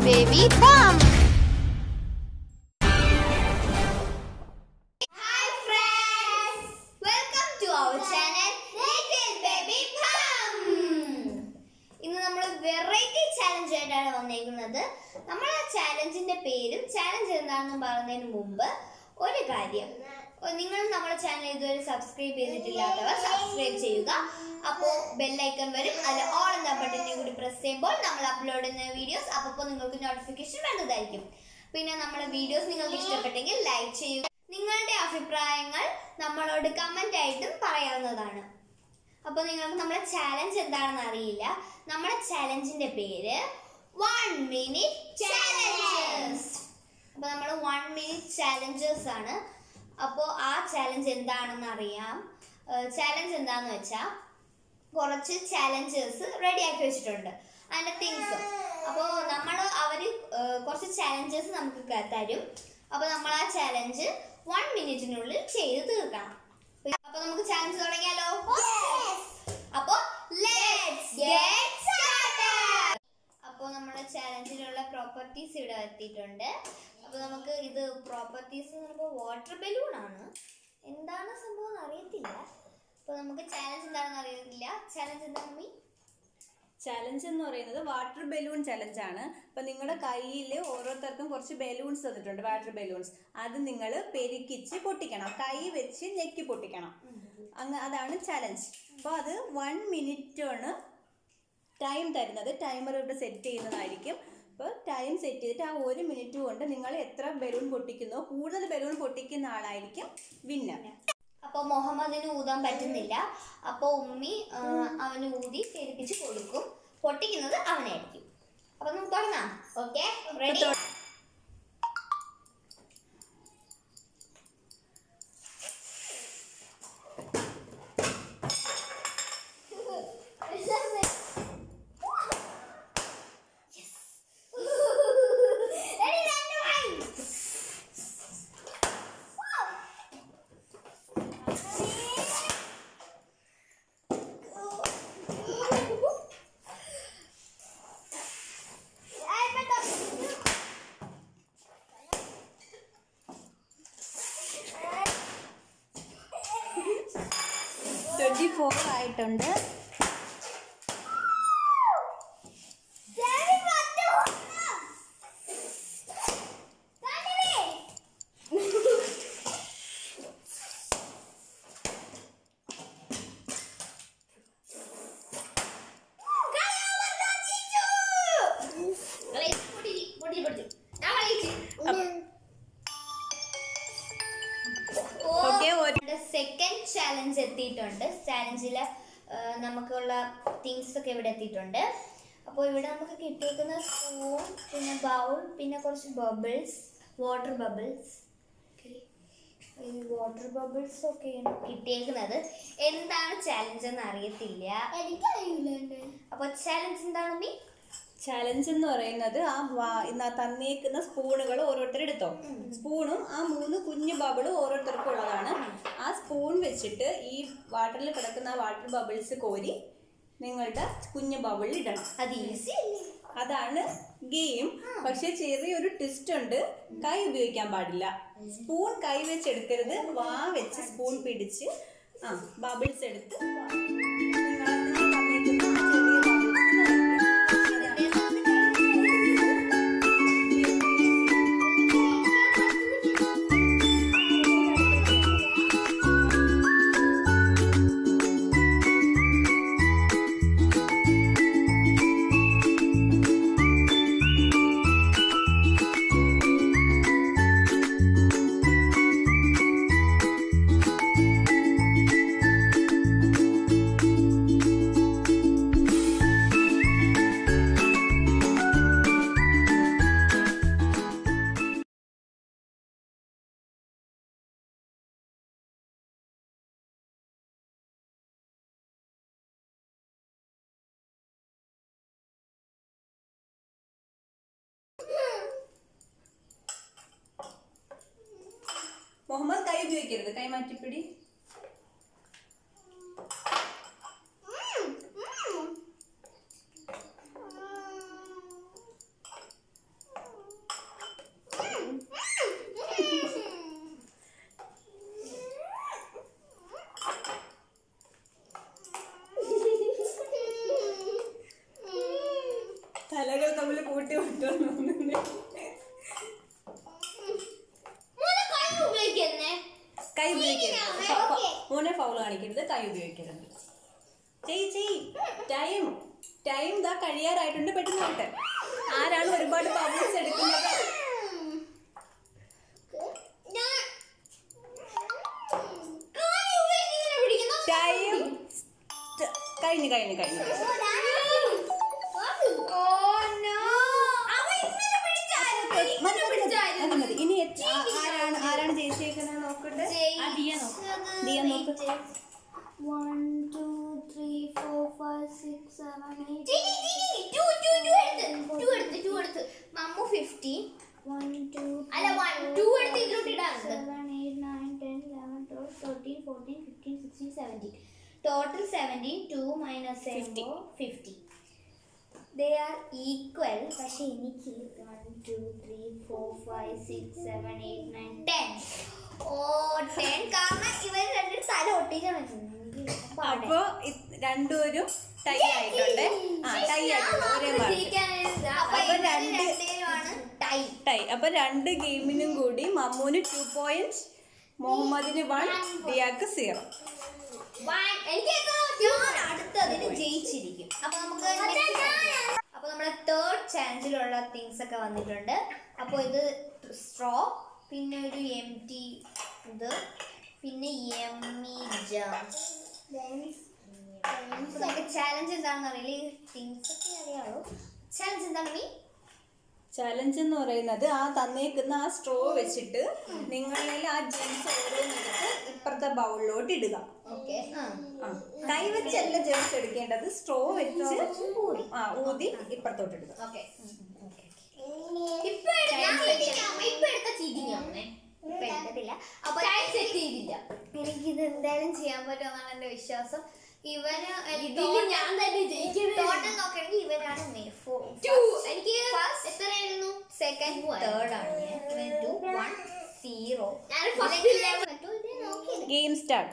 baby bum. Hi friends! Welcome to our channel Little Baby Pum. ഇന്ന് നമ്മൾ variety challenge ആയിട്ടാണ് വന്നേക്കുന്നത് നമ്മൾ ആ ചാലഞ്ചിന്റെ പേരും ചാലഞ്ച് എന്താണെന്ന് പറയുന്നതിന് മുമ്പ് ഒരു കാര്യം ഓ, നിങ്ങൾ നമ്മുടെ ചാനൽ ഇതുവരെ സബ്സ്ക്രൈബ് ചെയ്തിട്ടില്ലാത്തവർ സബ്സ്ക്രൈബ് ചെയ്യുക അപ്പോൾ ബെല്ലൈക്കൺ വരും അതിൽ ഓൾ എന്ന ബട്ടനെ കൂടി പ്രസ് ചെയ്യുമ്പോൾ നമ്മൾ അപ്ലോഡ് ചെയ്യുന്ന വീഡിയോസ് അപ്പോൾ നിങ്ങൾക്ക് നോട്ടിഫിക്കേഷൻ വരുന്നതായിരിക്കും പിന്നെ നമ്മുടെ വീഡിയോസ് നിങ്ങൾക്ക് ഇഷ്ടപ്പെട്ടെങ്കിൽ ലൈക്ക് ചെയ്യുക നിങ്ങളുടെ അഭിപ്രായങ്ങൾ നമ്മളോട് കമന്റ് ആയിട്ടും പറയാവുന്നതാണ് അപ്പോൾ നിങ്ങൾക്ക് നമ്മുടെ ചാലഞ്ച് എന്താണെന്ന് അറിയില്ല നമ്മുടെ ചാലഞ്ചിന്റെ പേര് വൺ മിനിറ്റ് ചാലഞ്ചസ് അപ്പോൾ നമ്മൾ വൺ മിനിറ്റ് ചാലഞ്ചേഴ്സ് ആണ് അപ്പോൾ ആ ചാലഞ്ച് എന്താണെന്ന് അറിയാം ചാലഞ്ച് എന്താണെന്ന് വെച്ചാൽ കുറച്ച് ചാലഞ്ചേഴ്സ് റെഡിയാക്കി വെച്ചിട്ടുണ്ട് അതിൻ്റെ തിങ്സും അപ്പോൾ നമ്മൾ അവർ കുറച്ച് ചാലഞ്ചേഴ്സ് നമുക്ക് ക- തരും അപ്പോൾ നമ്മൾ ആ ചാലഞ്ച് വൺ മിനിറ്റിനുള്ളിൽ ചെയ്ത് തീർക്കണം അപ്പോൾ നമുക്ക് ചാലഞ്ച് തുടങ്ങിയാലോ അപ്പോൾ ലെറ്റ്സ് ഗെറ്റ് സ്റ്റാർട്ടഡ് അപ്പോൾ നമ്മുടെ ചാലഞ്ചിലുള്ള പ്രോപ്പർട്ടീസ് ഇവിടെ എത്തിയിട്ടുണ്ട് അപ്പോൾ നമുക്ക് ഇത് പ്രോപ്പർട്ടീസ് എന്ന് പറയുമ്പോൾ വാട്ടർ ബലൂൺ ആണ് എന്താണ് സംഭവം എന്ന് അറിയത്തില്ല അപ്പോൾ നമുക്ക് ചാലഞ്ച് എന്താണെന്ന് അറിയത്തില്ല ചാലഞ്ച് എന്താണ് മീ ചലഞ്ച് എന്ന് പറയുന്നത് വാട്ടർ ബലൂൺ ചലഞ്ച് ആണ് അപ്പൊ നിങ്ങളുടെ കയ്യിൽ ഓരോരുത്തർക്കും കുറച്ച് ബലൂൺസ് തന്നിട്ടുണ്ട് വാട്ടർ ബലൂൺസ് അത് നിങ്ങൾ പെരുക്കിച്ച് പൊട്ടിക്കണം കൈ വെച്ച് ഞെക്കി പൊട്ടിക്കണം അങ്ങ് അതാണ് ചലഞ്ച് അപ്പോൾ അത് വൺ മിനിറ്റ് ആണ് ടൈം തരുന്നത് ടൈമർ ഇവിടെ സെറ്റ് ചെയ്യുന്നതായിരിക്കും അപ്പോൾ ടൈം സെറ്റ് ചെയ്തിട്ട് ആ ഒരു മിനിറ്റ് കൊണ്ട് നിങ്ങൾ എത്ര ബലൂൺ പൊട്ടിക്കുന്നോ കൂടുതൽ ബലൂൺ പൊട്ടിക്കുന്ന ആളായിരിക്കും വിന്നർ അപ്പോൾ മുഹമ്മദിന് ഊതാൻ പറ്റുന്നില്ല അപ്പോൾ ഉമ്മി ആ, അവന് ഊതി പെരുപ്പിച്ച് കൊടുക്കും പൊട്ടിക്കുന്നത് അവനായിരിക്കും അപ്പോൾ നമുക്ക് തുടങ്ങാം ഓക്കെ റെഡി ട്വൻറ്റി ഫോർ ആയിട്ടുണ്ട് Okay, ഒരു- സെക്കൻഡ് ചാലഞ്ച് എത്തിയിട്ടുണ്ട് ചാലഞ്ചിൽ നമുക്കുള്ള തിങ്സ് ഒക്കെ ഇവിടെ എത്തിയിട്ടുണ്ട് അപ്പോൾ ഇവിടെ നമുക്ക് കിട്ടിയേക്കുന്ന സ്പൂൺ പിന്നെ ബൗൾ പിന്നെ കുറച്ച് ബബിൾസ് വാട്ടർ ബബിൾസ് ഈ വാട്ടർ ബബിൾസ് ഒക്കെയാണ് കിട്ടിയേക്കുന്നത് എന്താണ് ചാലഞ്ച് എന്ന് അറിയത്തില്ല എനിക്കറിയില്ല അപ്പോൾ ചാലഞ്ച് എന്താണ് മീ ചലഞ്ച് എന്ന് പറയുന്നത് ആ വാ- ഇന്ന് തന്നേക്കുന്ന സ്പൂണുകൾ ഓരോരുത്തർ എടുത്തോ സ്പൂണും ആ മൂന്ന് കുഞ്ഞു ബബിളും ഓരോരുത്തർക്കും ഉള്ളതാണ് ആ സ്പൂൺ വെച്ചിട്ട് ഈ വാട്ടറിൽ കിടക്കുന്ന ആ വാട്ടർ ബബിൾസ് കോരി നിങ്ങളുടെ കുഞ്ഞു ബബിളിൽ ഇടണം അത് ഈസി അല്ലേ അതാണ് ഗെയിം പക്ഷെ ചെറിയൊരു ട്വിസ്റ്റ് ഉണ്ട് കൈ ഉപയോഗിക്കാൻ പാടില്ല സ്പൂൺ കൈ വെച്ച് എടുക്കരുത് വാ വെച്ച് സ്പൂൺ പിടിച്ച് ആ ബബിൾസ് എടുത്ത് നിങ്ങൾ തന്നേക്കുന്ന ആ ചെറിയ ബബിൾസ് മുഹമ്മദ് കൈ ഉപയോഗിക്കരുത് കൈ മാറ്റിപ്പിടി കൈ ഉപയോഗിക്കരുത് ഫ- ഫ- മോനെ ഫൗൾ കാണിക്കരുത് കൈ ഉപയോഗിക്കരുത് ചെയ് ചെയ് ടൈം ടൈം ദാ കഴിയാറായിട്ടുണ്ട് പെട്ടെന്ന് ആവട്ടെ ആരാണ് ഒരുപാട് ബബിൾസ് എടുക്കുന്നത് ടൈം കഴിഞ്ഞു കഴിഞ്ഞു കഴിഞ്ഞു മതി, മതി, മതി. അത് മതി. ഇനി എത്ര- ആ- ആരാണ് ആരാണ് ജയിച്ചേക്കുന്നത് നോക്കട്ടെ ദിയ നോക്ക്. One, two, three, four, five, six, seven, eight. Mammu fifty അല്ല വൺ ടു എടുത്ത് ഇതിലോട്ട് ഇടാറുണ്ട് seven eight nine ten eleven twelve thirteen fourteen fifteen sixteen seventeen total seventeen two minus fifty they are equal പക്ഷെ എനിക്ക് one two three four five six seven eight nine ten oh ten കാരണം ഇവർ രണ്ടും തല ഒട്ടിക്കാൻ പറ്റുന്നു എനിക്ക് പാടെ. അപ്പൊ ഇത് രണ്ടുപേരും ടൈ ആയിട്ടുണ്ട് ആ ടൈ ആയിട്ടുണ്ട് ഒരേ മാർക്ക് അപ്പൊ അപ്പൊ ഇവര് രണ്ട് രണ്ടുപേരുമാണ് ടൈ ടൈ അപ്പൊ രണ്ട് ഗെയിമിനും കൂടി മമ്മൂന് ടു പോയിന്റ് മുഹമ്മദിന് വൺ ദിയാക്ക് സീറോ One. എനിക്ക് തോന്നുന്നു ഞാൻ അടുത്തതിന് ജയിച്ചിരിക്കും അപ്പൊ നമുക്ക് next- അപ്പൊ നമ്മുടെ തേർഡ് ചാലഞ്ചിലുള്ള തിങ്സ് ഒക്കെ വന്നിട്ടുണ്ട് അപ്പൊ ഇത് സ്ട്രോ പിന്നെ ഒരു എം ടി ഇത് പിന്നെ എമ്മി ജംസ് നമുക്ക് ചാലഞ്ച് എന്താണെന്ന് അറിയില്ല ഈ തിങ്സ് ഒക്കെ അറിയാമോ ചാലഞ്ച് എന്താണ് മീ ചലഞ്ച് എന്ന് പറയുന്നത് ആ തന്നേക്കുന്ന ആ സ്ട്രോ വെച്ചിട്ട് നിങ്ങളിൽ ആ ജെംസ് ഓരോന്നെടുത്ത് ഇപ്പുറത്തെ ബൗളിലോട്ട് ഇടുക ഓക്കെ ആ കൈ വെച്ചല്ല ജെംസ് എടുക്കേണ്ടത് സ്ട്രോ വെച്ച് ആ ഊതി ഇപ്പുറത്തോട്ട് ഇടുക ഓക്കെ ഇപ്പൊ എടുത്ത- ഞാൻ cheating ആവുമ്പോ ഇപ്പൊ എടുത്ത cheating ആവുന്നേ. ഇപ്പൊ എടുത്തിട്ടില്ല. അപ്പൊ എനിക്കിത് എന്തായാലും ചെയ്യാൻ പറ്റുമെന്നാണ് എന്റെ വിശ്വാസം ഇവന് ഞാൻ തന്നെ ടോട്ടൽ നോക്കണമെങ്കിൽ ഇവനാണ് എനിക്ക് എത്രയായിരുന്നു സെക്കൻഡ് തേർഡ് ആണ് ഞാൻ ഇവൻ two one zero game start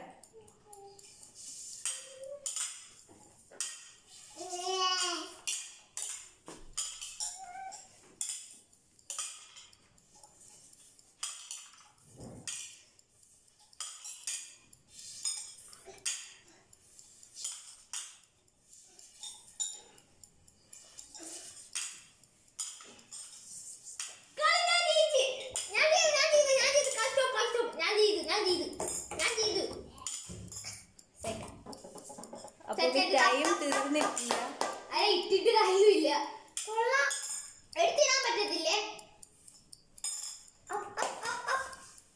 അപ്പൊ Second ടൈം തീർന്നിട്ടില്ല അല്ല ഇട്ടിട്ട് കാര്യമില്ല കൊള്ളാം എടുത്തിടാൻ പറ്റത്തില്ലേ അപ്പ്, അപ്പ്, അപ്പ്, അപ്പ്.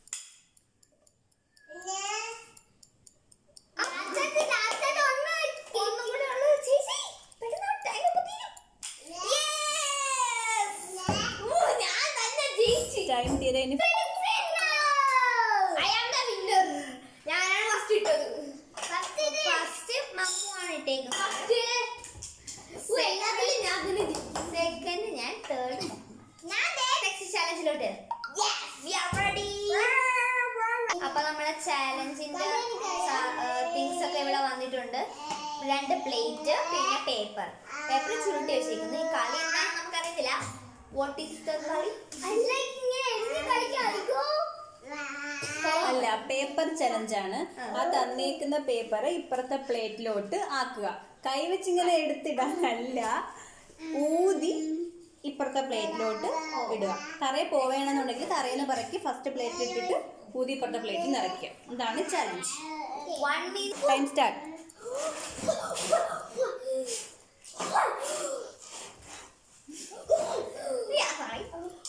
അച്ഛൻ അച്ഛൻ ഒന്ന് ഒന്നും കൂടെ ഉള്ളു. ചേച്ചി, പെട്ടെന്ന് time ഒക്കെ തീരും. Yes! ഓ, ഞാൻ തന്നെ ജയിച്ചു. ടൈം തീരെ ഇനി I am the winner. ഞാനാണ് ഫസ്റ്റ് ഇട്ടത് ഫസ്റ്റ് മമ്മു ആണ് ഇട്ടേക്കുന്നത് എല്ലാത്തിലും ഞാൻ തന്നെ സെക്കൻഡ് ഞാൻ തേർഡ് ഞാൻ നെക്സ്റ്റ് ചാലഞ്ചിലോട്ട് അപ്പൊ നമ്മുടെ ചാലഞ്ചിന്റെ തിങ്സ് ഒക്കെ ഇവിടെ വന്നിട്ടുണ്ട് രണ്ട് പ്ലേറ്റ് പിന്നെ പേപ്പർ പേപ്പർ ചുരുട്ടി വെച്ചിരിക്കുന്നു ഈ കളി എന്താണെന്ന് നമുക്കറിയത്തില്ല വാട്ട് ഈസ് ദ കളി അല്ല ഇങ്ങനെ എഴുതി കളിക്കാതിരിക്കോ അല്ല പേപ്പർ ചലഞ്ചാണ് ആ തന്നേക്കുന്ന പേപ്പർ ഇപ്പുറത്തെ പ്ലേറ്റിലോട്ട് ആക്കുക കൈവച്ചിങ്ങനെ എടുത്തിടാനല്ല ഊതി ഇപ്പുറത്തെ പ്ലേറ്റിലോട്ട് ഇടുക തറയിൽ പോവേണമെന്നുണ്ടെങ്കിൽ തറയിൽ പറക്കി ഫസ്റ്റ് പ്ലേറ്റ് ഇട്ടിട്ട് ഊതി ഇപ്പുറത്തെ പ്ലേറ്റിൽ നിറയ്ക്കുക ഇതാണ് challenge one means time start Yeah, sorry.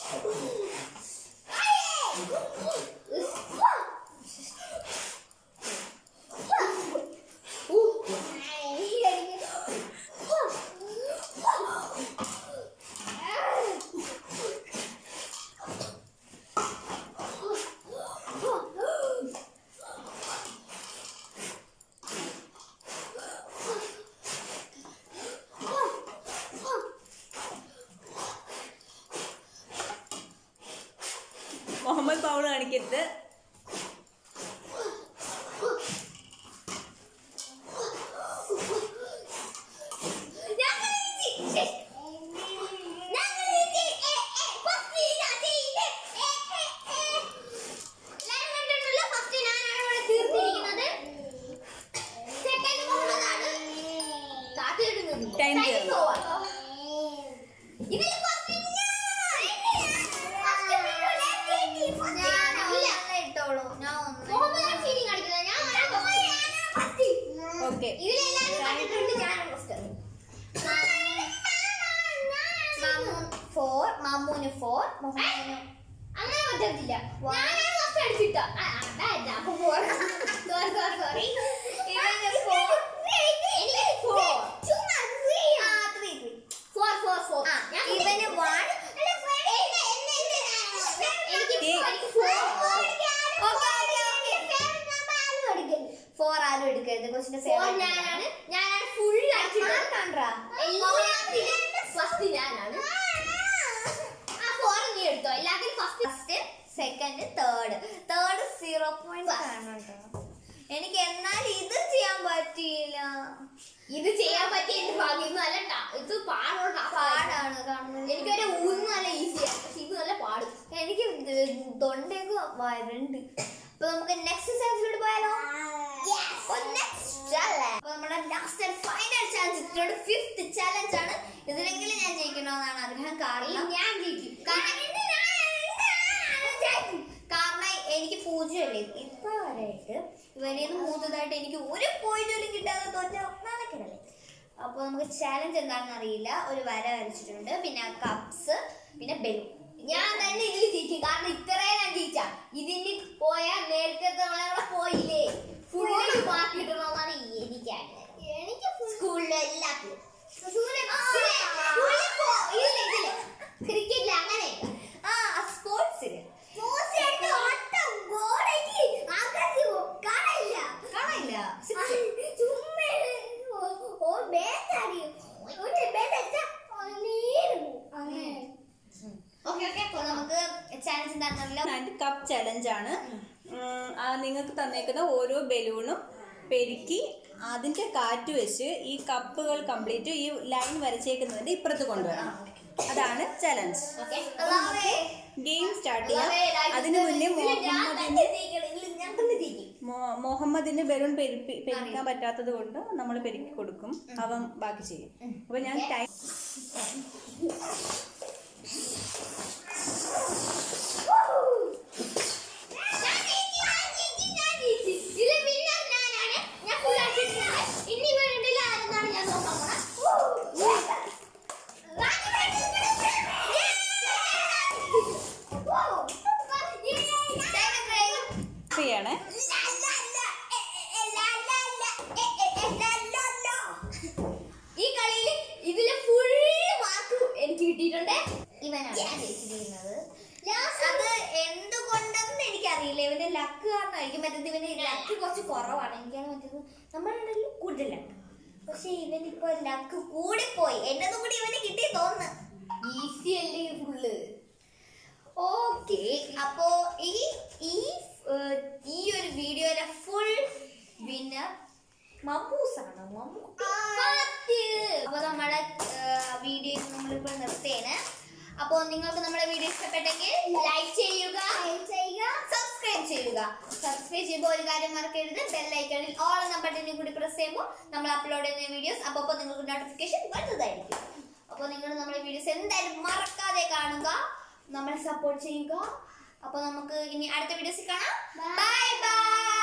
Muhammad പൗൾ കാണിക്കരുത് ഇതിൽ first ഞാൻ- ഇല്ല. ഇട്ടോളൂ. ഞാൻ ഒന്ന് ഓക്കെ ഇതിലെല്ലാവരും കണ്ടിട്ടുണ്ട് ഞാൻ ഫോർ മമ്മൂന് ഫോർ മുഹമ്മദിന് അങ്ങനെ പറ്റത്തില്ല ഞാനാണ് ഫസ്റ്റ് അടിച്ചിട്ട അപ്പൊ ഫോർ സോറി സോറി സോറി ഇവന് ഫോർ എനിക്ക് ഫോർ ആ three three four four four ആ ഇവന് വൺ എനിക്ക് ഫോർ ഫോർ ആരും എടുക്കരുത് കൊച്ചിന്റെ ഫോർ ഞാനാണ് ഞാനാണ് ഫുൾ അടിച്ചിട്ട് കണ്ടാ എല്ലാത്തിലും ഫസ്റ്റ് ഞാനാണ് ആ ഫോർ നീ എടുത്തോ എല്ലാത്തിലും first first second third third zero point കാണുന്നുണ്ടോ എനിക്ക് എന്നാൽ ഇത് ചെയ്യാൻ പറ്റിയില്ല ഇത് ചെയ്യാൻ പറ്റിയ എന്റെ ഭാഗ്യം അല്ല ട്ടാ. ഇത് പാടുള്ള പാടാണ് കാണുന്നത് എനിക്കൊരു ഊന്ന് നല്ല ഈസിയാണ് പക്ഷെ ഇത് നല്ല പാടും എനിക്ക് ഇത് തൊണ്ടയൊക്കെ വരണ്ട് അപ്പൊ നമുക്ക് നെക്സ്റ്റ് ചാൻസിലോട്ട് പോയാലോ അപ്പൊ നമ്മുടെ ലാസ്റ്റ് ആൻഡ് ഫൈനൽ ചാൻസ് ഇട്ടിട്ടുണ്ട് ഫിഫ്ത് ചാലഞ്ച് ആണ് ഇതിലെങ്കിലും ഞാൻ ജയിക്കണമെന്നാണ് ആഗ്രഹം കാരണം ഞാൻ ജയിക്കും കാരണം കാരണം എനിക്ക് പൂജ്യമല്ലേ ഇപ്പൊ വരെയായിട്ട് ഇവരിൽ നിന്ന് മൂത്തതായിട്ട് എനിക്ക് ഒരു പോയിന്റ് പോലും കിട്ടാതെ തോറ്റ നാണക്കിടല്ലേ അപ്പോൾ നമുക്ക് ചാലഞ്ച് എന്താണെന്ന് അറിയില്ല ഒരു വര വരച്ചിട്ടുണ്ട് പിന്നെ കപ്സ് പിന്നെ ബലൂൺ ഞാൻ തന്നെ ഇതിൽ ജയിക്കും കാരണം ഇത്രയും ഞാൻ ജയിച്ച ഇതിന് പോയാൽ നേരത്തെ നമ്മളെ പോയില്ലേ ഫുള്ള് മാർക്ക് കിട്ടണമെന്നാണ് എനിക്ക് ആഗ്രഹം എനിക്ക് സ്കൂളിലെ എല്ലാത്തിലും ക്രിക്കറ്റിൽ അങ്ങനെ ആ സ്പോർട്സിന് കാണില്ല ഓക്കെ ഓക്കെ അപ്പോൾ നമുക്ക് ചാലഞ്ച് എന്താണെന്നറിയില്ല ആൻഡ് കപ്പ് ചലഞ്ച് ആണ് ഉം, ആ നിങ്ങൾക്ക് തന്നേക്കുന്ന ഓരോ ബലൂണും പെരുക്കി അതിന്റെ കാറ്റ് വെച്ച് ഈ കപ്പുകൾ കംപ്ലീറ്റ് ഈ ലൈൻ വരച്ചേക്കുന്നതിന്റെ ഇപ്പുറത്ത് കൊണ്ടുവരണം അതാണ് ചലഞ്ച് ഓക്കെ ഗെയിം സ്റ്റാർട്ട് ചെയ്യാം അതിനു മുന്നേ മുഹമ്മദിന് ഞാൻ തന്നെ ജയിക്കും മോ- മുഹമ്മദിന് ബലൂൺ പെരുപ്പി പെരുക്കാൻ പറ്റാത്തത് കൊണ്ട് നമ്മൾ പെരുക്കി കൊടുക്കും അവൻ ബാക്കി ചെയ്യും അപ്പൊ ഞാൻ ടൈം ഞാൻ ജയിച്ചു, ഞാൻ ജയിച്ചു, ഞാൻ ജയിച്ചു. ഇതിലെ winner ഞാനാണ്. ഞാൻ full അടിച്ചിട്ടുണ്ട്. ഇനി വേണ്ടില്ല ആരെന്നാണ് ഞാൻ നോക്കാൻ പോണെ. ബാക്കി വേണ്ടില്ല. Wow. ചെയ്യണേ ലാ, ലാ, ലാ. എ, എ, എ, ലാ, ലാ, ലാ. എ, എ, എ, ലാ, ലാ, ലാ. ഈ കളിയിൽ ഇതിലെ ഫുൾ മാർക്ക് എനിക്ക് കിട്ടിയിട്ടുണ്ട് ഇവനാണ് Yes. ജയിച്ചിരിക്കുന്നത് Last അത് എന്തുകൊണ്ടെന്ന് എനിക്കറിയില്ല ഇവന്റെ ലക്ക് കാരണമായിരിക്കും മറ്റേത് ഇവന് ലക്ക് കുറച്ച് കുറവാണ് എനിക്കാണ് മറ്റേത് നമ്മുടെ കൂടുതൽ ലക്ക് പക്ഷെ ഇവനിപ്പോ ലക്ക് കൂടിപ്പോയി എന്നത് കൂടി ഇവന് കിട്ടി തോന്നുന്നു ഈസി അല്ലേ ഫുള്ള് ഓക്കെ അപ്പോ ഈ ഈ ഏർ, ഈ ഒരു വീഡിയോയിലെ ഫുൾ വിന്നർ മമ്മൂസ് ആണ് മമ്മൂട്ടി അപ്പൊ നമ്മുടെ വീഡിയോ നമ്മളിപ്പോൾ നിർത്തേണ് അപ്പോൾ നിങ്ങൾക്ക് നമ്മുടെ വീഡിയോ ഇഷ്ടപ്പെട്ടെങ്കിൽ ലൈക്ക് ചെയ്യുക ചെയ്യുക സബ്സ്ക്രൈബ് ചെയ്യുക സബ്സ്ക്രൈബ് ചെയ്യുമ്പോൾ ഒരു കാര്യം മറക്കരുത് ബെല്ലൈക്കണിൽ ഓൾ എന്ന ബട്ടണിൽ കൂടി പ്രസ് ചെയ്യുമ്പോൾ നമ്മൾ അപ്ലോഡ് ചെയ്യുന്ന വീഡിയോസ് അപ്പോൾ നിങ്ങൾക്ക് നോട്ടിഫിക്കേഷൻ വരുന്നതായിരിക്കും അപ്പോൾ നിങ്ങൾ നമ്മുടെ വീഡിയോസ് എന്തായാലും മറക്കാതെ കാണുക നമ്മളെ സപ്പോർട്ട് ചെയ്യുക അപ്പോൾ നമുക്ക് ഇനി അടുത്ത വീഡിയോസിൽ കാണാം ബൈ ബൈ